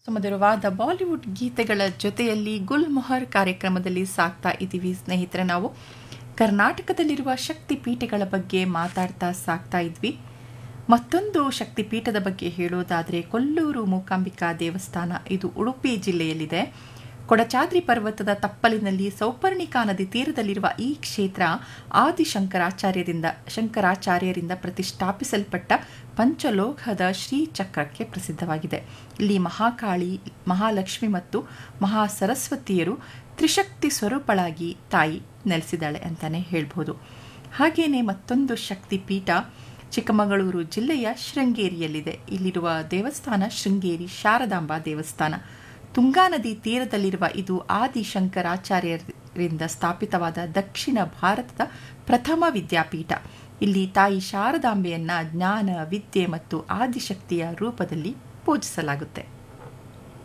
ಸುಮಧುರವಾದ Bollywood ಗೀತೆಗಳ ಜೊತೆಯಲ್ಲಿ ಗುಲ್ ಮೊಹರ್ ಕಾರ್ಯಕ್ರಮದಲ್ಲಿ ಸಾಕ್ತಾ ಇದ್ದೀವಿ ಸ್ನೇಹಿತರೆ ನಾವು ಕರ್ನಾಟಕದಲ್ಲಿರುವ ಶಕ್ತಿ ಪೀಠಗಳ ಬಗ್ಗೆ ಮಾತಾಡ್ತಾ ಸಾಕ್ತಾ ಇದ್ವಿ ಮತ್ತೊಂದು ಶಕ್ತಿ ಪೀಠದ ಬಗ್ಗೆ ಹೇಳೋದಾದರೆ ಕೊಲ್ಲೂರು ಮೂಕಾಂಬಿಕಾ ದೇವಸ್ಥಾನ ಇದು ಉಡುಪಿ ಜಿಲ್ಲೆಯಲ್ಲಿದೆ ಕೊಡಚಾದ್ರಿ ಪರ್ವತದ ತಪ್ಪಲಿನಲ್ಲಿ ಸೌಪರ್ಣಿಕಾ ನದಿ ತೀರದಲ್ಲಿರುವ ಈ ಕ್ಷೇತ್ರ ಆದಿಶಂಕರಾಚಾರ್ಯರಿಂದ ಶಂಕರಾಚಾರ್ಯರಿಂದ ಪ್ರತಿಷ್ಠಾಪಿಸಲ್ಪಟ್ಟ ಪಂಚಲೋಕದ ಶ್ರೀಚಕ್ರಕ್ಕೆ ಪ್ರಸಿದ್ಧವಾಗಿದೆ ಇಲ್ಲಿ ಮಹಾಕಾಳಿ ಮಹಾಲಕ್ಷ್ಮಿ ಮತ್ತು ಮಹಾ ಸರಸ್ವತಿಯರು ತ್ರಿಶಕ್ತಿ ಸ್ವರೂಪಳಾಗಿ ತಾಯಿ ನೆಲೆಸಿದ್ದಾಳೆ ಅಂತಾನೆ ಹೇಳ್ಬೋದು ಹಾಗೇನೆ ಮತ್ತೊಂದು ಶಕ್ತಿ ಪೀಠ ಚಿಕ್ಕಮಗಳೂರು ಜಿಲ್ಲೆಯ ಶೃಂಗೇರಿಯಲ್ಲಿದೆ ಇಲ್ಲಿರುವ ದೇವಸ್ಥಾನ ಶೃಂಗೇರಿ ಶಾರದಾಂಬಾ ದೇವಸ್ಥಾನ ತುಂಗಾ ನದಿ ತೀರದಲ್ಲಿರುವ ಇದು ಆದಿ ಶಂಕರಾಚಾರ್ಯರಿಂದ ಸ್ಥಾಪಿತವಾದ ದಕ್ಷಿಣ ಭಾರತದ ಪ್ರಥಮ ವಿದ್ಯಾಪೀಠ ಇಲ್ಲಿ ತಾಯಿ ಶಾರದಾಂಬೆಯನ್ನ ಜ್ಞಾನ ವಿದ್ಯೆ ಮತ್ತು ಆದಿಶಕ್ತಿಯ ರೂಪದಲ್ಲಿ ಪೂಜಿಸಲಾಗುತ್ತೆ